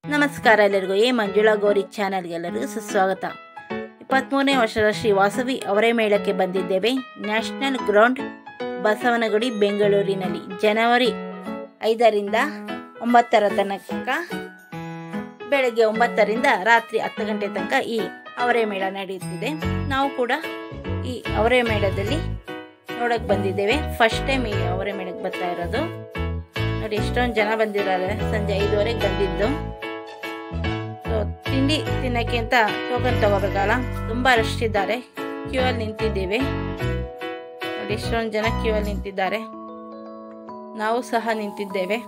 ನಮಸ್ಕಾರ ಎಲ್ಲರಿಗೂ ಎ ಮಂಜುಳಾ ಗೌರಿ ಚಾನಲ್ಗೆಲ್ಲರಿಗೂ ಸುಸ್ವಾಗತ ಇಪ್ಪತ್ತ್ಮೂರನೇ ವರ್ಷದ ಶ್ರೀ ವಾಸವಿ ಅವರೇ ಮೇಳಕ್ಕೆ ಬಂದಿದ್ದೇವೆ ನ್ಯಾಷನಲ್ ಗ್ರೌಂಡ್ ಬಸವನಗುಡಿ ಬೆಂಗಳೂರಿನಲ್ಲಿ ಜನವರಿ ಐದರಿಂದ ಒಂಬತ್ತರ ತನಕ ಬೆಳಗ್ಗೆ ಒಂಬತ್ತರಿಂದ ರಾತ್ರಿ ಹತ್ತು ಗಂಟೆ ತನಕ ಈ ಅವರೇ ಮೇಳ ನಡೆಯುತ್ತಿದೆ ನಾವು ಕೂಡ ಈ ಅವರೇ ಮೇಳದಲ್ಲಿ ನೋಡಕ್ಕೆ ಬಂದಿದ್ದೇವೆ ಫಸ್ಟ್ ಟೈಮ್ ಈ ಅವರೇ ಮೇಳಕ್ಕೆ ಬರ್ತಾ ಇರೋದು ನೋಡಿ ಎಷ್ಟೊಂದು ಜನ ಬಂದಿದ್ದಾರೆ ಸಂಜೆ ಐದುವರೆಗೆ ಬಂದಿದ್ದು ಸೊ ತಿಂಡಿ ತಿನ್ನಕ್ಕೆ ಅಂತ ಟೋಕನ್ ತಗೋಬೇಕಲ್ಲ ತುಂಬ ರಶ್ ಇದ್ದಾರೆ ಕ್ಯೂ ಅಲ್ಲಿ ನಿಂತಿದ್ದೇವೆ ನೋಡಿ ಎಷ್ಟೊಂದು ಜನ ಕ್ಯೂ ಅಲ್ಲಿ ನಿಂತಿದ್ದಾರೆ ನಾವು ಸಹ ನಿಂತಿದ್ದೇವೆ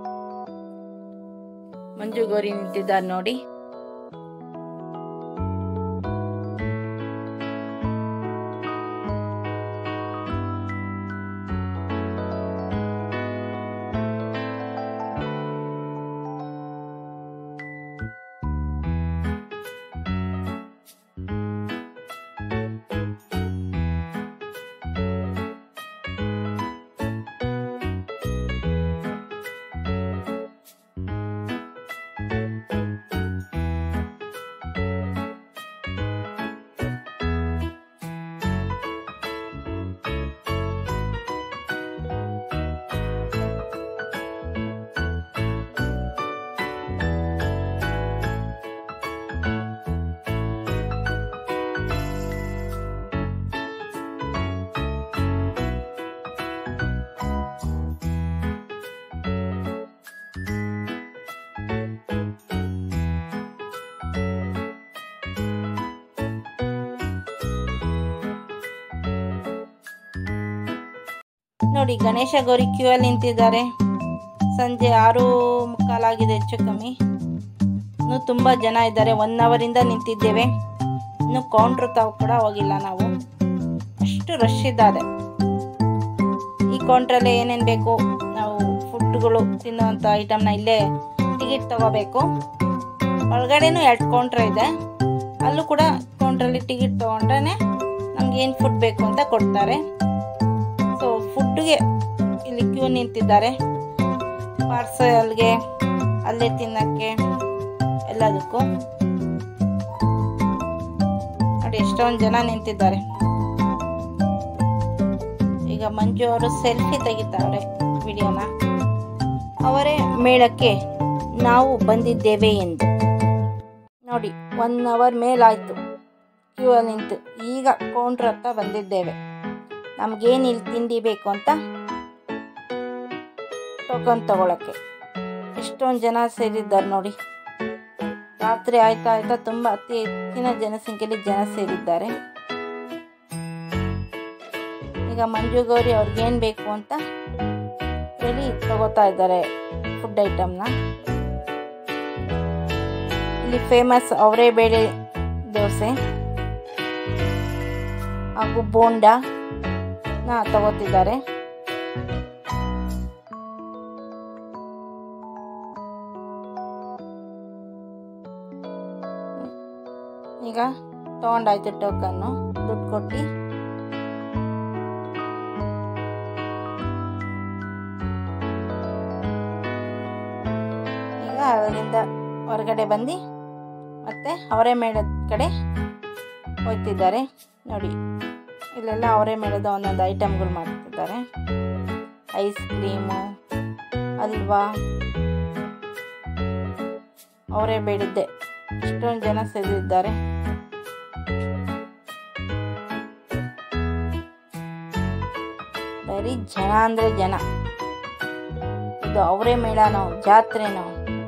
ಮಂಜು ಗೌರಿ ನಿಂತಿದ್ದಾರೆ ನೋಡಿ ನೋಡಿ ಗಣೇಶ ಗೌರಿ ಕ್ಯೂ ಅಲ್ಲಿ ನಿಂತಿದ್ದಾರೆ ಸಂಜೆ ಆರು ಮುಕ್ಕಾಲಾಗಿದೆ ಹೆಚ್ಚು ಕಮ್ಮಿ ಇನ್ನೂ ತುಂಬ ಜನ ಇದ್ದಾರೆ ಒನ್ ಅವರಿಂದ ನಿಂತಿದ್ದೇವೆ ಇನ್ನು ಕೌಂಟ್ರ್ ತಾವು ಕೂಡ ಹೋಗಿಲ್ಲ ನಾವು ಅಷ್ಟು ರಶ್ ಇದ್ದಾರೆ ಈ ಕೌಂಟ್ರಲ್ಲೇ ಏನೇನು ಬೇಕು ನಾವು ಫುಡ್ಗಳು ತಿನ್ನುವಂಥ ಐಟಮ್ನ ಇಲ್ಲೇ ಟಿಕೆಟ್ ತಗೋಬೇಕು ಒಳಗಡೆನೂ ಎರಡು ಕೌಂಟ್ರ್ ಇದೆ ಅಲ್ಲೂ ಕೂಡ ಕೌಂಟ್ರಲ್ಲಿ ಟಿಕೆಟ್ ತೊಗೊಂಡ್ರೆ ನಮ್ಗೆ ಏನು ಫುಡ್ ಬೇಕು ಅಂತ ಕೊಡ್ತಾರೆ ಸೊ ಫುಡ್ಗೆ ಇಲ್ಲಿ ಕ್ಯೂ ನಿಂತಿದ್ದಾರೆ ಪಾರ್ಸಲ್ಗೆ ಅಲ್ಲೇ ತಿನ್ನಕ್ಕೆ ಎಲ್ಲದಕ್ಕೂ ನೋಡಿ ಎಷ್ಟೊಂದು ಜನ ನಿಂತಿದ್ದಾರೆ ಈಗ ಮಂಜು ಅವರು ಸೆಲ್ಫಿ ತೆಗಿತಾರೆ ವಿಡಿಯೋನ ಅವರೇ ಮೇಳಕ್ಕೆ ನಾವು ಬಂದಿದ್ದೇವೆ ಎಂದು ನೋಡಿ ಒನ್ ಅವರ್ ಮೇಲಾಯಿತು ಕ್ಯೂ ಅಲ್ಲಿ ನಿಂತು ಈಗ ಕೌಂಟ್ರ್ ಹತ್ರ ಬಂದಿದ್ದೇವೆ ನಮಗೇನು ಇಲ್ಲಿ ತಿಂಡಿ ಬೇಕು ಅಂತ ಟೋಕನ್ ತಗೊಳಕ್ಕೆ ಎಷ್ಟೊಂದು ಜನ ಸೇರಿದ್ದಾರೆ ನೋಡಿ ರಾತ್ರಿ ಆಯ್ತಾ ಆಯ್ತಾ ತುಂಬ ಅತಿ ಹೆಚ್ಚಿನ ಜನಸಂಖ್ಯೆಯಲ್ಲಿ ಜನ ಸೇರಿದ್ದಾರೆ ಈಗ ಮಂಜು ಗೌರಿ ಅವ್ರಿಗೇನು ಬೇಕು ಅಂತ ಹೇಳಿ ತಗೋತಾ ಇದ್ದಾರೆ ಫುಡ್ ಐಟಮ್ನ ಇಲ್ಲಿ ಫೇಮಸ್ ಅವರೇ ಬೇಳೆ ದೋಸೆ ಹಾಗೂ ಬೋಂಡಾ ನ ತಗೋತಿದ್ದಾರೆ ಈಗ ತಗೊಂಡಾಯ್ತು ಟೋಕನ್ನು ದುಡ್ಡು ಕೊಟ್ಟು ಈಗ ಅದರಿಂದ ಹೊರಗಡೆ ಬಂದು ಮತ್ತೆ ಅವರೇ ಮೇಳದ ಕಡೆ ಹೋಗ್ತಿದ್ದಾರೆ ನೋಡಿ ಇಲ್ಲೆಲ್ಲ ಅವರೇ ಮೇಳದ ಒಂದೊಂದು ಐಟಮ್ಗಳು ಮಾಡ್ತಿದ್ದಾರೆ ಐಸ್ ಕ್ರೀಮು ಹಲ್ವಾ ಅವರೇ ಬೇಡಿದ್ದೆ ಇಷ್ಟೊಂದು ಜನ ಸೇರಿದ್ದಾರೆ ಬರೀ ಜನ ಅಂದರೆ ಜನ ಇದು ಅವರೇ ಮೇಳನೋ ಜಾತ್ರೆನೋ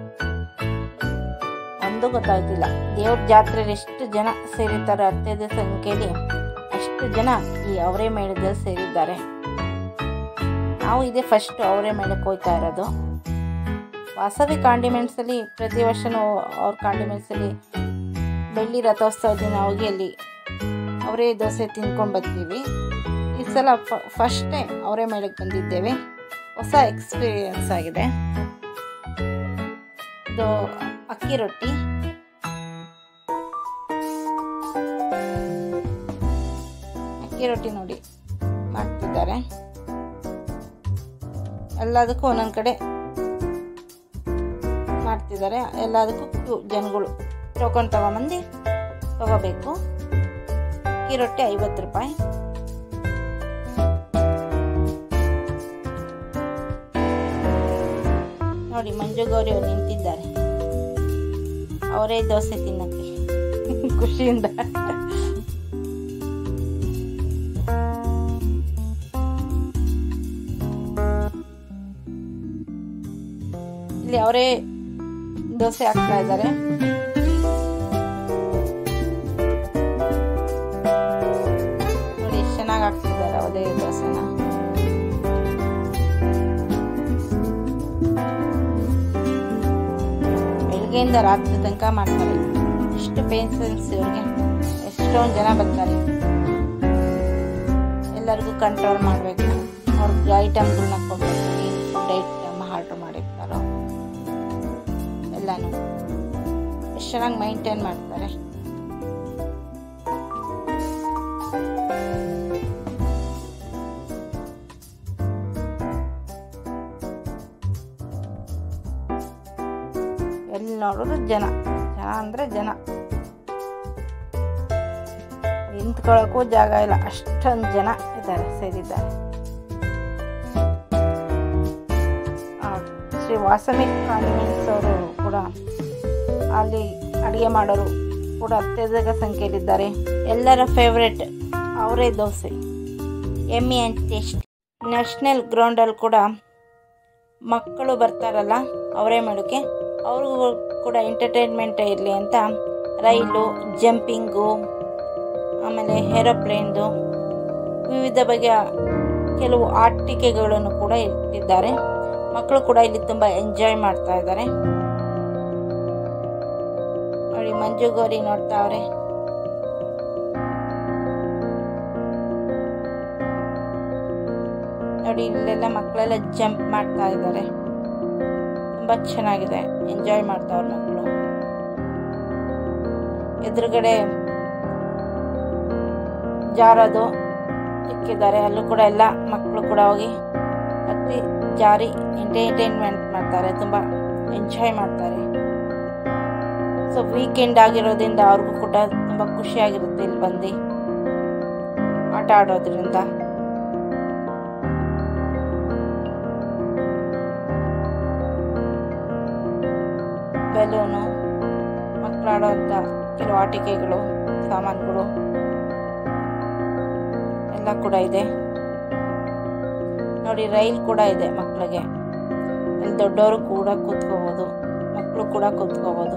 ಒಂದು ಗೊತ್ತಾಗ್ತಿಲ್ಲ ದೇವ್ರ ಜಾತ್ರೆಯಲ್ಲಿ ಎಷ್ಟು ಜನ ಸೇರಿದ್ದಾರೆ ಅತ್ಯಧಿಕ ಸಂಖ್ಯೆಯಲ್ಲಿ ಅಷ್ಟು ಜನ ಈ ಅವರೇ ಮೇಳದಲ್ಲಿ ಸೇರಿದ್ದಾರೆ ನಾವು ಇದೇ ಫಸ್ಟ್ ಅವರೇ ಮೇಳಕ್ಕೆ ಹೋಗ್ತಾ ಇರೋದು ವಾಸವಿ ಕಾಂಡಿಮೆಂಟ್ಸಲ್ಲಿ ಪ್ರತಿ ವರ್ಷವೂ ಅವ್ರ ಕಾಂಡಿಮೆಂಟ್ಸಲ್ಲಿ ಬೆಳ್ಳಿ ರಥೋತ್ಸವ ದಿನ ಹೋಗಿ ಅಲ್ಲಿ ಅವರೇ ದೋಸೆ ತಿನ್ಕೊಂಡು ಬರ್ತೀವಿ ಈ ಸಲ ಫಸ್ಟ್ ಟೈಮ್ ಅವರೇ ಮೇಳಕ್ಕೆ ಬಂದಿದ್ದೇವೆ ಹೊಸ ಎಕ್ಸ್ಪೀರಿಯನ್ಸ್ ಆಗಿದೆ ಇದು ಅಕ್ಕಿ ರೊಟ್ಟಿ ಅಕ್ಕಿ ರೊಟ್ಟಿ ನೋಡಿ ಮಾಡ್ತಿದ್ದಾರೆ ಎಲ್ಲದಕ್ಕೂ ಒಂದೊಂದು ಕಡೆ ಮಾಡ್ತಿದ್ದಾರೆ ಎಲ್ಲದಕ್ಕೂ ಕ್ಯೂ ಜನಗಳು ಟೋಕನ್ ತೊಗೊಂಬಂದು ತಗೋಬೇಕು ಅಕ್ಕಿ ರೊಟ್ಟಿ ಐವತ್ತು ರೂಪಾಯಿ ನೋಡಿ ಮಂಜು ಗೌರಿ ಅವ್ರು ನಿಂತಿದ್ದಾರೆ ಅವರೇ ದೋಸೆ ತಿನ್ನಕ್ಕೆ ಖುಷಿಯಿಂದ ಇಲ್ಲಿ ಅವರೇ ದೋಸೆ ಹಾಕ್ತಾ ಇದ್ದಾರೆ ನೋಡಿ ಎಷ್ಟು ಚೆನ್ನಾಗಿ ಹಾಕ್ತಿದ್ದಾರೆ ಅವರೇ ದೋಸೆನ ಬೆಳಗ್ಗೆಯಿಂದ ರಾತ್ರಿ ತನಕ ಮಾಡ್ತಾರೆ ಎಷ್ಟು ಪೇಷನ್ಸ್ ಇವ್ರಿಗೆ ಎಷ್ಟೊಂದು ಜನ ಬರ್ತಾರೆ ಎಲ್ಲರಿಗೂ ಕಂಟ್ರೋಲ್ ಮಾಡಬೇಕು ಅವ್ರಿಗೆ ಐಟಮ್ಗಳನ್ನ ಕೊಡಬೇಕು ಏನು ಫುಡ್ ಐಟಮ್ ಆರ್ಡ್ರ್ ಮಾಡಿರ್ತಾರೋ ಎಲ್ಲನೂ ಎಷ್ಟು ಚೆನ್ನಾಗಿ ಮೈಂಟೈನ್ ಮಾಡ್ತಾರೆ ಎಲ್ಲಿ ನೋಡಿದ್ರು ಜನ ಜನ ಅಂದರೆ ಜನ ನಿಂತ್ಕೊಳ್ಳೋಕ್ಕೂ ಜಾಗ ಇಲ್ಲ ಅಷ್ಟೊಂದು ಜನ ಇದ್ದಾರೆ ಸೇರಿದ್ದಾರೆ ಆ, ಶ್ರೀ ವಾಸವಿ ಕಾನ್ವೆಂಟ್ಸ್ ಅವರು ಕೂಡ ಅಲ್ಲಿ ಅಡುಗೆ ಮಾಡೋರು ಕೂಡ ಅತ್ಯಧಿಕ ಸಂಖ್ಯೆಯಲ್ಲಿದ್ದಾರೆ ಎಲ್ಲರ ಫೇವ್ರೆಟ್ ಅವರೇ ದೋಸೆ ಎಮ್ಮಿ ಆ್ಯಂಡ್ ಟೇಸ್ಟ್ ನ್ಯಾಷನಲ್ ಗ್ರೌಂಡಲ್ಲಿ ಕೂಡ ಮಕ್ಕಳು ಬರ್ತಾರಲ್ಲ ಅವರೇ ಮಾಡೋಕ್ಕೆ ಅವ್ರಿಗೂ ಕೂಡ ಎಂಟರ್ಟೈನ್ಮೆಂಟ್ ಇರಲಿ ಅಂತ ರೈಲು ಜಂಪಿಂಗು ಆಮೇಲೆ ಏರೋಪ್ಲೇನ್ದು ವಿವಿಧ ಬಗೆಯ ಕೆಲವು ಆಟಿಕೆಗಳನ್ನು ಕೂಡ ಇಟ್ಟಿದ್ದಾರೆ ಮಕ್ಕಳು ಕೂಡ ಇಲ್ಲಿ ತುಂಬ ಎಂಜಾಯ್ ಮಾಡ್ತಾ ಇದ್ದಾರೆ ನೋಡಿ ಮಂಜು ಗೌರಿ ನೋಡ್ತಾವ್ರೆ ನೋಡಿ ಇಲ್ಲೆಲ್ಲ ಮಕ್ಕಳೆಲ್ಲ ಜಂಪ್ ಮಾಡ್ತಾ ಇದ್ದಾರೆ ತುಂಬ ಚೆನ್ನಾಗಿದೆ ಎಂಜಾಯ್ ಮಾಡ್ತಾವ್ರ ಮಕ್ಕಳು ಎದುರುಗಡೆ ಜಾರೋದು ಇಕ್ಕಿದ್ದಾರೆ ಅಲ್ಲೂ ಕೂಡ ಎಲ್ಲ ಮಕ್ಕಳು ಕೂಡ ಹೋಗಿ ಹತ್ತಿ ಜಾರಿ ಎಂಟರ್ಟೈನ್ಮೆಂಟ್ ಮಾಡ್ತಾರೆ ತುಂಬ ಎಂಜಾಯ್ ಮಾಡ್ತಾರೆ ಸೊ ವೀಕೆಂಡ್ ಆಗಿರೋದ್ರಿಂದ ಅವ್ರಿಗೂ ಕೂಡ ತುಂಬ ಖುಷಿಯಾಗಿರುತ್ತೆ ಇಲ್ಲಿ ಬಂದು ಆಟ ಆಡೋದ್ರಿಂದ ಬೆಲೂನು ಮಕ್ಕಳಾಡೋಂಥ ಕೆಲವು ಆಟಿಕೆಗಳು ಸಾಮಾನುಗಳು ಎಲ್ಲ ಕೂಡ ಇದೆ ನೋಡಿ ರೈಲ್ ಕೂಡ ಇದೆ ಮಕ್ಕಳಿಗೆ ಇಲ್ಲಿ ದೊಡ್ಡವರು ಕೂಡ ಕೂತ್ಕೋಬೋದು ಮಕ್ಕಳು ಕೂಡ ಕೂತ್ಕೋಬೋದು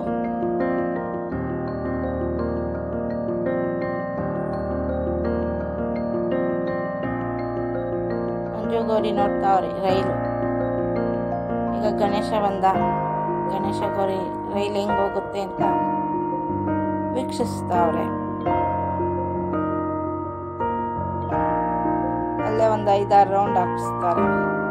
ಮಂಜು ಗೌರಿ ನೋಡ್ತಾವ್ರಿ ರೈಲು ಈಗ ಗಣೇಶ ಬಂದ ಗಣೇಶ ಗೌರಿ ರೈಲ್ ಹೆಂಗ್ ಹೋಗುತ್ತೆ ಅಂತ ವೀಕ್ಷಿಸ್ತಾವ್ರೆ ಅಲ್ಲೇ ಒಂದು ಐದಾರು ರೌಂಡ್ ಹಾಕಿಸ್ತಾರೆ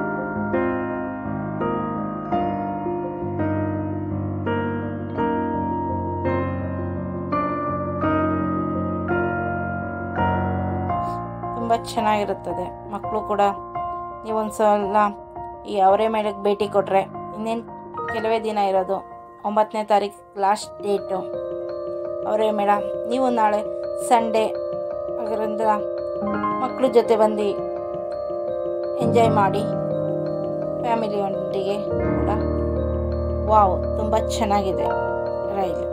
ತುಂಬ ಚೆನ್ನಾಗಿರುತ್ತದೆ ಮಕ್ಕಳು ಕೂಡ ನೀವೊಂದ್ಸಲ ಈ ಅವರೇ ಮೇಳಕ್ಕೆ ಭೇಟಿ ಕೊಟ್ಟರೆ ಇನ್ನೇನು ಕೆಲವೇ ದಿನ ಇರೋದು ಒಂಬತ್ತನೇ ತಾರೀಕು ಲಾಸ್ಟ್ ಡೇಟು ಅವರೇ ಮೇಳ ನೀವು ನಾಳೆ ಸಂಡೇ ಅದರಿಂದ ಮಕ್ಕಳ ಜೊತೆ ಬಂದು ಎಂಜಾಯ್ ಮಾಡಿ ಫ್ಯಾಮಿಲಿಯೊಂದಿಗೆ ಕೂಡ ವಾವ್ ತುಂಬ ಚೆನ್ನಾಗಿದೆ ರೈಲು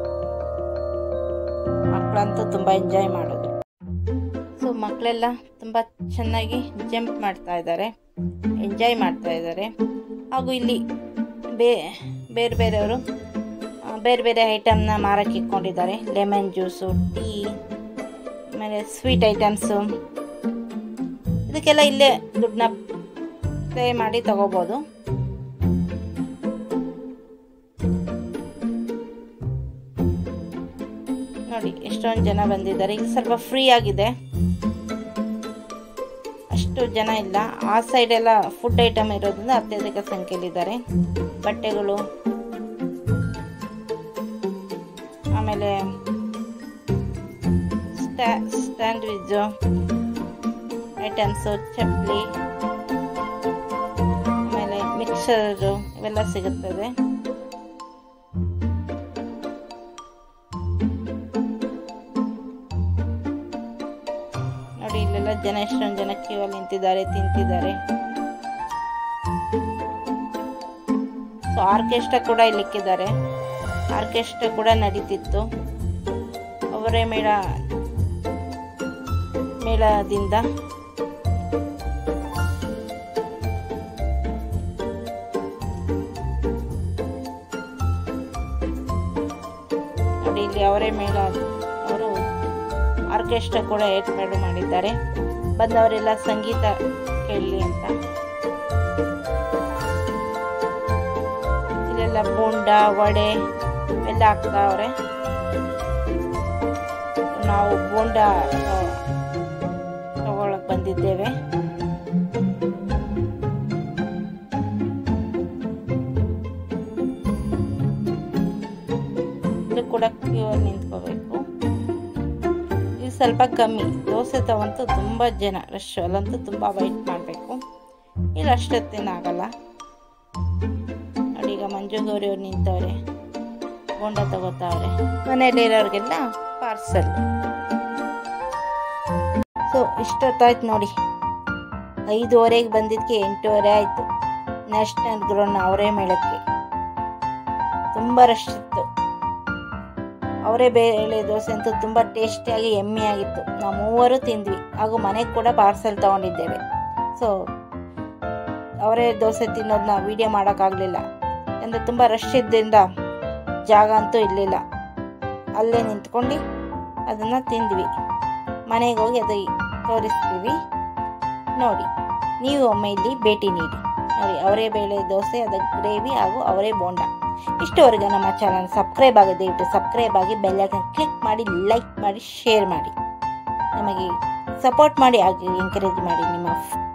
ಮಕ್ಕಳಂತೂ ತುಂಬ ಎಂಜಾಯ್ ಮಾಡೋದು ಸೊ ಮಕ್ಕಳೆಲ್ಲ ತುಂಬ ಚೆನ್ನಾಗಿ ಜಂಪ್ ಮಾಡ್ತಾ ಇದ್ದಾರೆ ಎಂಜಾಯ್ ಮಾಡ್ತಾ ಇದ್ದಾರೆ ಹಾಗೂ ಇಲ್ಲಿ ಬೇ ಬೇರೆ ಬೇರೆಯವರು ಆ, ಬೇರೆ ಬೇರೆ ಐಟಮ್ನ ಮಾರಕ್ಕೆ ಇಟ್ಕೊಂಡಿದ್ದಾರೆ ಲೆಮನ್ ಜ್ಯೂಸು ಟೀ ಆಮೇಲೆ ಸ್ವೀಟ್ ಐಟಮ್ಸು ಇದಕ್ಕೆಲ್ಲ ಇಲ್ಲೇ ದುಡ್ಡನ್ನ ಪೇ ಮಾಡಿ ತಗೋಬೋದು ನೋಡಿ ಎಷ್ಟೊಂದು ಜನ ಬಂದಿದ್ದಾರೆ ಈಗ ಸ್ವಲ್ಪ ಫ್ರೀ ಆಗಿದೆ ಅಷ್ಟು ಜನ ಇಲ್ಲ ಆ ಸೈಡ್ ಎಲ್ಲ ಫುಡ್ ಐಟಮ್ ಇರೋದ್ರಿಂದ ಅತ್ಯಧಿಕ ಸಂಖ್ಯೆಯಲ್ಲಿದ್ದಾರೆ ಬಟ್ಟೆಗಳು ಆಮೇಲೆ ಸ್ಟ್ಯಾ ಸ್ಟ್ಯಾಂಡ್ವಿಜ್ಜು ಐಟಮ್ಸು ಚಪ್ಪಲಿ ಆಮೇಲೆ ಮಿಕ್ಸರು ಇವೆಲ್ಲ ಸಿಗುತ್ತದೆ ಎಲ್ಲ ಜನ ಎಷ್ಟೊಂದು ಜನ ಕ್ಯೂ ಅಲ್ಲಿ ನಿಂತಿದ್ದಾರೆ ತಿಂತಿದ್ದಾರೆ ಸೊ ಆರ್ಕೆಸ್ಟ್ರಾ ಕೂಡ ಇಲ್ಲಿಕ್ಕಿದ್ದಾರೆ ಆರ್ಕೆಸ್ಟ್ರಾ ಕೂಡ ನಡೀತಿತ್ತು ಅವರೇ ಮೇಳ ಮೇಳದಿಂದ ನೋಡಿ ಇಲ್ಲಿ ಅವರೇ ಮೇಳ ಅವರು ಆರ್ಕೆಸ್ಟ್ರಾ ಕೂಡ ಏರ್ಪಾಡು ಮಾಡಿದ್ದಾರೆ ಬಂದವರೆಲ್ಲ ಸಂಗೀತ ಕೇಳಲಿ ಅಂತ ಇಲ್ಲೆಲ್ಲ ಬೋಂಡ ವಡೆ ಎಲ್ಲ ಹಾಕ್ತಾವ್ರೆ ನಾವು ಬೋಂಡ ತಗೊಳಕ್ ಬಂದಿದ್ದೇವೆ ಇದು ಕೂಡ ಕ್ಯೂ ಅಲ್ಲಿ ನಿಂತ್ಕೋಬೇಕು ಇದು ಸ್ವಲ್ಪ ಕಮ್ಮಿ ದೋಸೆ ತಗೊಂತು ತುಂಬ ಜನ ರಶ್ ಅಲ್ಲಂತೂ ತುಂಬ ವೈಟ್ ಮಾಡಬೇಕು ಇಲ್ಲಿ ಅಷ್ಟೊತ್ತೇನು ಆಗಲ್ಲ ನೋಡಿ ಈಗ ಮಂಜು ಗೌರಿ ಅವ್ರು ನಿಂತವ್ರೆ ಬೋಂಡ ತಗೋತಾವ್ರೆ ಮನೇಲಿರೋರಿಗೆಲ್ಲ ಪಾರ್ಸಲ್ ಸೊ ಇಷ್ಟೊತ್ತಾಯ್ತು ನೋಡಿ ಐದುವರೆಗೆ ಬಂದಿದ್ದಕ್ಕೆ ಎಂಟೂವರೆ ಆಯಿತು ನ್ಯಾಷನಲ್ ಗ್ರೌಂಡ್ ಅವರೇ ಮೇಳಕ್ಕೆ ತುಂಬ ರಶ್ ಇತ್ತು ಅವರೇ ಬೇಳೆ ದೋಸೆ ಅಂತೂ ತುಂಬ ಟೇಸ್ಟಿಯಾಗಿ ಎಮ್ಮೆ ಆಗಿತ್ತು ನಾವು ಮೂವರು ತಿಂದ್ವಿ ಹಾಗೂ ಮನೆಗೆ ಕೂಡ ಪಾರ್ಸಲ್ ತೊಗೊಂಡಿದ್ದೇವೆ ಸೊ ಅವರೇ ದೋಸೆ ತಿನ್ನೋದನ್ನ ವೀಡಿಯೋ ಮಾಡೋಕ್ಕಾಗಲಿಲ್ಲ ಅಂದರೆ ತುಂಬ ರಶ್ ಇದ್ದರಿಂದ ಜಾಗ ಅಂತೂ ಇರಲಿಲ್ಲ ಅಲ್ಲೇ ನಿಂತ್ಕೊಂಡು ಅದನ್ನು ತಿಂದ್ವಿ ಮನೆಗೆ ಹೋಗಿ ಅದು ತೋರಿಸ್ತೀವಿ ನೋಡಿ ನೀವು ಒಮ್ಮೆ ಇಲ್ಲಿ ಭೇಟಿ ನೀಡಿ ನೋಡಿ ಅವರೇ ಬೇಳೆ ದೋಸೆ ಅದ ಗ್ರೇವಿ ಹಾಗೂ ಅವರೇ ಬೋಂಡ ಇಷ್ಟವರೆಗೆ ನಮ್ಮ ಚಾನಲ್ ಸಬ್ಸ್ಕ್ರೈಬ್ ಆಗಿ ದಯವಿಟ್ಟು ಸಬ್ಸ್ಕ್ರೈಬ್ ಆಗಿ ಬೆಲ್ಲೈಕನ್ ಕ್ಲಿಕ್ ಮಾಡಿ ಲೈಕ್ ಮಾಡಿ ಶೇರ್ ಮಾಡಿ ನಮಗೆ ಸಪೋರ್ಟ್ ಮಾಡಿ ಹಾಗೆ ಎಂಕರೇಜ್ ಮಾಡಿ ನಿಮ್ಮ